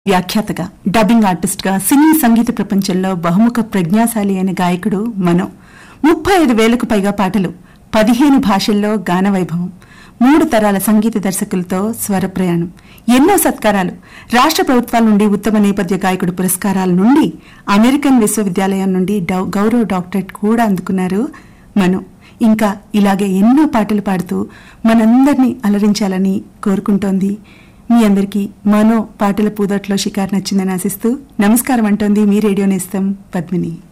వ్యాఖ్యాతగా dubbing artist గా సినీ సంగీత ప్రపంచంలో బహుముఖ ప్రజ్ఞాశాలి అయిన గాయకుడు మనో ముప్పై ఐదు వేలకు పైగా పాటలు పదిహేను భాషల్లో గాన వైభవం మూడు తరాల సంగీత దర్శకులతో స్వర ప్రయాణం ఎన్నో సత్కారాలు రాష్ట్ర ప్రభుత్వాల నుండి ఉత్తమ నేపథ్య గాయకుడు పురస్కారాల నుండి అమెరికన్ విశ్వవిద్యాలయం నుండి డౌ- గౌరవ డాక్టరేట్ కూడా అందుకున్నారు మను ఇంకా ఇలాగే ఎన్నో పాటలు పాడుతూ మనందరినీ అలరించాలని కోరుకుంటోంది మీ అందరికీ మనో పాటల పూదట్లో షికారు నచ్చిందని ఆశిస్తూ నమస్కారం అంటోంది మీ రేడియో నేస్తం పద్మిని